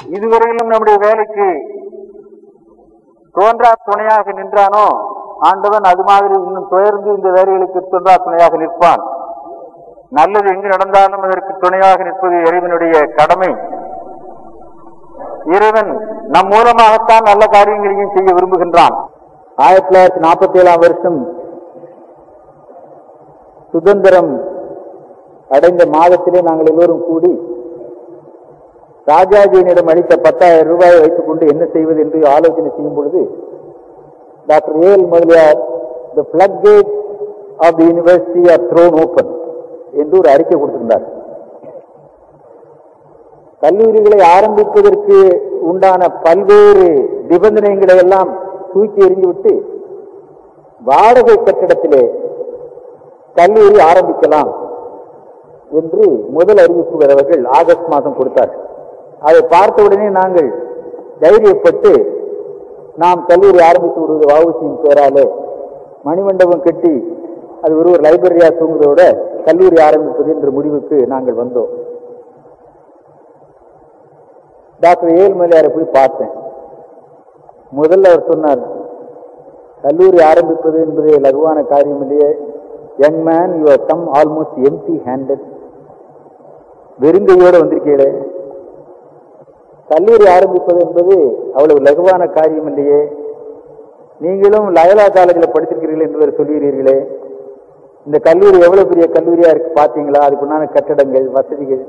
இதுவரையிலும் நம்முடைய வேலைக்கு தோன்றா துணையாக நின்றானோ ஆண்டவன் அது மாதிரி இன்னும் துயர்ந்து இந்த வேலைகளுக்கு தோன்றா துணையாக நிற்பான் நல்லது எங்கு நடந்தாலும் அதற்கு துணையாக நிற்பது இறைவனுடைய கடமை இறைவன் நம் மூலமாகத்தான் நல்ல காரியங்களையும் செய்ய விரும்புகின்றான் ஆயிரத்தி தொள்ளாயிரத்தி நாற்பத்தி ஏழாம் வருஷம் சுதந்திரம் அடைந்த மாதத்திலே நாங்கள் எல்லோரும் கூடி ராஜாஜியினிடம் அளித்த பத்தாயிரம் ரூபாயை வைத்துக் கொண்டு என்ன செய்வது என்று ஆலோசனை செய்யும் பொழுது doctor A L Mudaliar the blood gate of the university are thrown open என்று ஒரு அறிக்கை கொடுத்திருந்தார் கல்லூரிகளை ஆரம்பிப்பதற்கு உண்டான பல்வேறு நிபந்தனைகளை எல்லாம் தூக்கி எறிந்துவிட்டு வாடகை கட்டிடத்திலே கல்லூரி ஆரம்பிக்கலாம் என்று முதல் அறிவிப்பு அவர்கள் ஆகஸ்ட் மாதம் கொடுத்தார்கள் அதை பார்த்த உடனே நாங்கள் தைரியப்பட்டு நாம் கல்லூரி ஆரம்பித்து விடுவது வவுசியின் பேராலே மணிமண்டபம் கட்டி அது ஒரு ஒரு லைப்ரரியா தூங்குவதோட கல்லூரி ஆரம்பிப்பது என்ற முடிவுக்கு நாங்கள் வந்தோம் டாக்டர் ஏழ்மலையாரை போய் பார்த்தேன் முதல்ல அவர் சொன்னார் கல்லூரி ஆரம்பிப்பது என்பது லகுவான காரியம் இல்லையே young man you are come almost empty handed வெறுங்கையோடு வந்திருக்கீங்களே கல்லூரி ஆரம்பிப்பது என்பது அவ்வளவு லகுவான காரியம் இல்லையே நீங்களும் லயலா காலேஜில் படிச்சிருக்கிறீர்கள் என்று வேறு சொல்கிறீர்களே இந்த கல்லூரி எவ்வளவு பெரிய கல்லூரியா இருக்கு பாத்தீங்களா அதுக்குண்டான கட்டடங்கள் வசதிகள்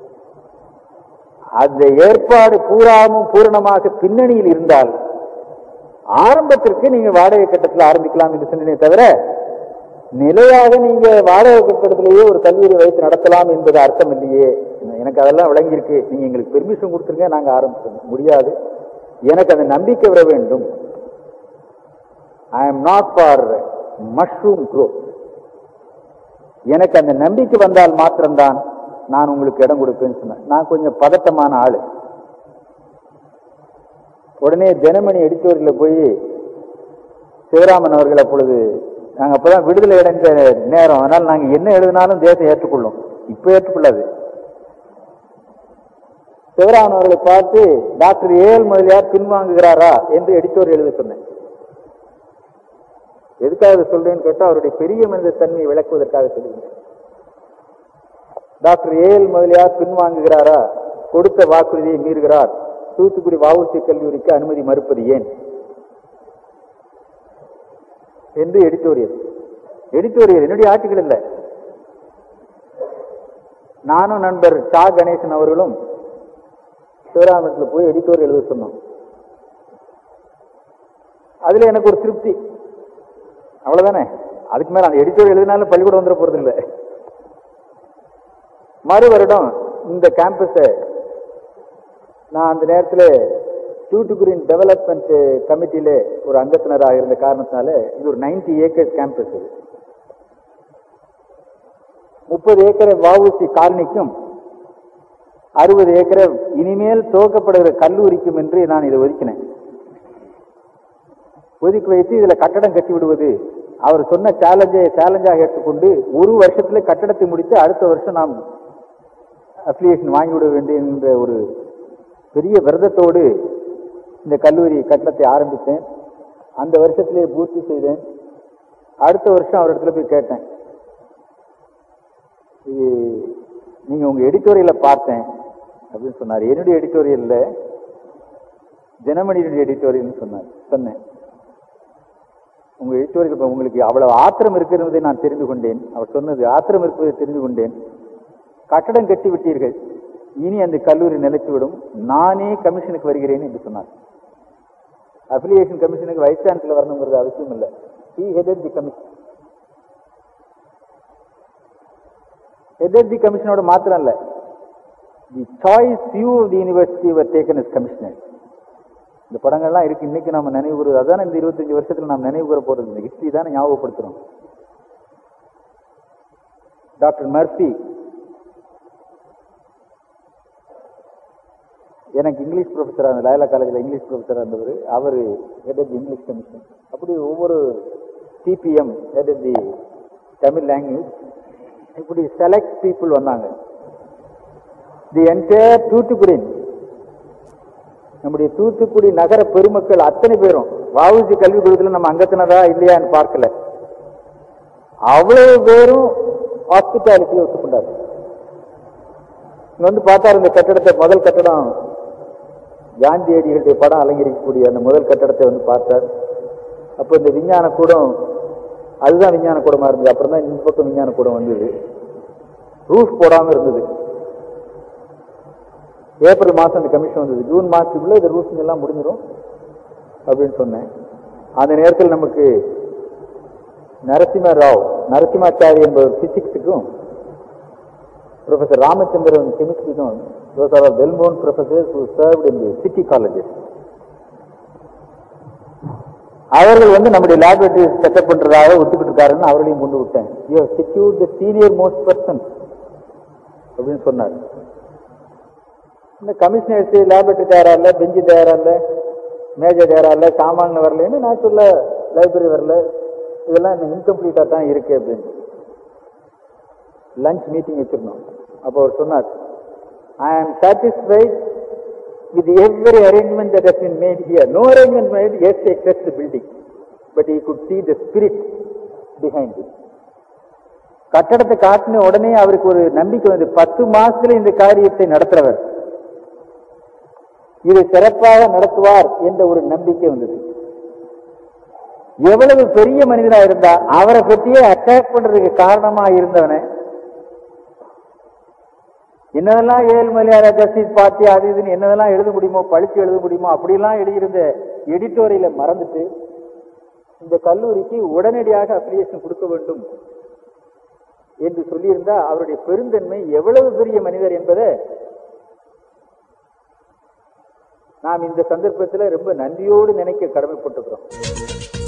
அந்த ஏற்பாடு பூராமும் பூரணமாக பின்னணியில் இருந்தால் ஆரம்பத்திற்கு நீங்க வாடகை கட்டத்தில் ஆரம்பிக்கலாம் என்று சொன்னே தவிர நிலையாக நீங்க வாடகை கட்டடத்திலேயே ஒரு கல்லூரி வைத்து நடத்தலாம் என்பது அர்த்தம் இல்லையே எனக்கு அதெல்லாம் விளங்கியிருக்கு நீங்க எங்களுக்கு பெர்மிஷன் கொடுத்துருங்க நாங்க ஆரம்பிச்சோம் முடியாது எனக்கு அந்த நம்பிக்கை வர வேண்டும் I am not for mushroom growth எனக்கு அந்த நம்பிக்கை வந்தால் மாத்திரம்தான் நான் உங்களுக்கு இடம் கொடுப்பேன்னு சொன்னேன் நான் கொஞ்சம் பதட்டமான ஆளு உடனே தினமணி எடிட்டோரியல் போய் சிவராமன் அவர்கள் அப்பொழுது நாங்க அப்பதான் விடுதலை அடைந்த நேரம் அதனால நாங்க என்ன எழுதினாலும் தேசம் ஏற்றுக்கொள்ளும் இப்ப ஏற்றுக்கொள்ளாது சிவராமன் அவர்களை பார்த்து டாக்டர் ஏஎல் முதலியார் பின்வாங்குகிறாரா என்று எடிட்டோரியல் எழுத சொன்னேன் எதுக்காக இதை சொல்றேன்னு கேட்டா அவருடைய பெரிய மனித தன்மையை விளக்குவதற்காக சொல்லுகிறேன் டாக்டர் ஏஎல் முதலியார் பின்வாங்குகிறாரா கொடுத்த வாக்குறுதியை மீறுகிறார் தூத்துக்குடி வஉசி கல்லூரிக்கு அனுமதி மறுப்பது ஏன் என்று எடிட்டோரியல் எடிட்டோரியல் என்னுடைய ஆட்சிகள் இல்லை நானும் நண்பர் சா கணேசன் அவர்களும் சிவராமத்தில் போய் எடிட்டோரியல் எழுத சொன்னோம் அதுல எனக்கு ஒரு திருப்தி அவ்வளவுதானே அதுக்கு மேல அந்த எடிட்டோரியல் எழுதினாலும் பள்ளிக்கூடம் வந்துட போறது இல்லை மறு வருடம் இந்த கேம்பஸை நான் அந்த நேரத்தில் தூத்துக்குடியின் டெவலப்மெண்ட் கமிட்டியில ஒரு அங்கத்தினராக இருந்த காரணத்தினால இது ஒரு நைன்டி ஏக்கர்ஸ் கேம்பஸ் இது முப்பது ஏக்கரை வஉசி காலனிக்கும் அறுபது ஏக்கரை இனிமேல் துவக்கப்படுகிற கல்லூரிக்கும் என்று நான் இதை ஒதுக்கினேன் ஒதுக்கி வைத்து இதுல கட்டடம் கட்டி விடுவது அவர் சொன்ன சேலஞ்சை சேலஞ்சாக ஏற்றுக்கொண்டு ஒரு வருஷத்துல கட்டடத்தை முடித்து அடுத்த வருஷம் நாம் அப்ளிகேஷன் வாங்கிவிட வேண்டும் என்ற ஒரு பெரிய விரதத்தோடு இந்த கல்லூரி கட்டடத்தை ஆரம்பித்தேன் அந்த வருஷத்திலே பூர்த்தி செய்தேன் அடுத்த வருஷம் அவரிடத்துல போய் கேட்டேன் இது நீங்க உங்க எடிட்டோரியல பார்த்தேன் அப்படின்னு சொன்னார் என்னுடைய எடிட்டோரியல்ல தினமணியினுடைய எடிட்டோரியல் சொன்னார் சொன்னேன் உங்க எடிட்டோரியல் உங்களுக்கு அவ்வளவு ஆத்திரம் இருக்கிறதை நான் தெரிந்து கொண்டேன் அவர் சொன்னது ஆத்திரம் இருப்பதை தெரிந்து கொண்டேன் கட்டடம் கட்டி விட்டீர்கள் இனி அந்த கல்லூரி நிலைத்துவிடும் நானே கமிஷனுக்கு வருகிறேன் என்று சொன்னார் அப்ளிகேஷன் கமிஷனுக்கு வைஸ் சான்சலர் வரணுங்கிறது அவசியம் இல்லை he headed the commission headed the கமிஷனோட மாத்திரம் இல்ல the choice view of the university were taken is commissioner இந்த படங்கள்லாம் இருக்கு இன்னைக்கு நம்ம நினைவு கூறுவது அதான் இந்த இருபத்தஞ்சு வருஷத்துல நாம் நினைவு கூற போறது இந்த ஹிஸ்டரி தானே ஞாபகப்படுத்துறோம் டாக்டர் மர்ஃபி எனக்கு இங்கிலீஷ் ப்ரொஃபஸராக இருந்த லயலா காலேஜில் இங்கிலீஷ் ப்ரொஃபஸராக இருந்தவர் அவர் head of the English commission அப்படி ஒவ்வொரு சிபிஎம் head of the Tamil language இப்படி செலக்ட் பீப்புள் வந்தாங்க தி என்டையர் தூத்துக்குடி நம்முடைய தூத்துக்குடி நகர பெருமக்கள் அத்தனை பேரும் வஉசி கல்வி குழுத்துல நம்ம அங்கத்தினதா இல்லையான்னு பார்க்கல அவ்வளவு பேரும் ஹாஸ்பிட்டாலிட்டியை ஒத்துக்கொண்டார் இங்க வந்து பார்த்தார் இந்த கட்டடத்தை முதல் கட்டடம் காந்தியடிகளுடைய படம் அலங்கரிக்கக்கூடிய அந்த முதல் கட்டடத்தை வந்து பார்த்தார் அப்போ இந்த விஞ்ஞான கூடம் அதுதான் விஞ்ஞான கூடமா இருந்தது அப்புறம் தான் இந்த பக்கம் விஞ்ஞான கூடம் வந்தது ரூஃப் போடாம இருந்தது ஏப்ரல் மாசம் அந்த கமிஷன் வந்தது ஜூன் மாசத்துக்குள்ள இந்த ரூஃபிங் எல்லாம் முடிஞ்சிடும் அப்படின்னு சொன்னேன் அந்த நேரத்தில் நமக்கு நரசிம்ம ராவ் நரசிம்மாச்சாரி என்பவர் பிசிக்ஸுக்கும் ப்ரொஃபசர் ராமச்சந்திரன் கெமிஸ்ட்ரிக்கும் those are well known professors who served in the city colleges அவர்கள் வந்து நம்முடைய லேபரேட்டரி செட்டப் பண்றதாக ஒத்துக்கிட்டு இருக்காருன்னு அவர்களையும் கொண்டு விட்டேன் you secure the senior most person அப்படின்னு சொன்னார் இந்த கமிஷனர்ஸ் லேபரேட்டரி தயாரா இல்ல பெஞ்சு தயாரா இல்ல மேஜர் தயாரா இல்ல சாமான் வரலன்னு நான் சொல்ல லைப்ரரி வரல இதெல்லாம் இன்னும் இன்கம்ப்ளீட்டா தான் இருக்கு அப்படின்னு லஞ்ச் மீட்டிங் வச்சிருந்தோம் அப்போ அவர் சொன்னார் I am satisfied with every arrangement that has been made here no arrangement made as except the building but I could see the spirit behind it கட்டடத்தை காட்டின உடனே அவருக்கு ஒரு நம்பிக்கை வந்து பத்து மாசத்துல இந்த காரியத்தை நடத்துறவர் இதை சிறப்பாக நடத்துவார் என்ற ஒரு நம்பிக்கை வந்தது எவ்வளவு பெரிய மனிதனா இருந்தா அவரை பற்றியே அட்டாக் பண்றதுக்கு காரணமா இருந்தவனை என்னதெல்லாம் ஏழுமலையார ஜஸ்டிஸ் பார்ட்டி அது இதுன்னு என்னதெல்லாம் எழுத முடியுமோ பழிச்சு எழுத முடியுமோ அப்படிலாம் எழுதியிருந்த எடிட்டோரியல மறந்துட்டு இந்த கல்லூரிக்கு உடனடியாக அப்ளிகேஷன் கொடுக்க வேண்டும் என்று சொல்லியிருந்தா அவருடைய பெருந்தன்மை எவ்வளவு பெரிய மனிதர் என்பதை நாம் இந்த சந்தர்ப்பத்தில் ரொம்ப நன்றியோடு நினைக்க கடமைப்பட்டிருக்கிறோம்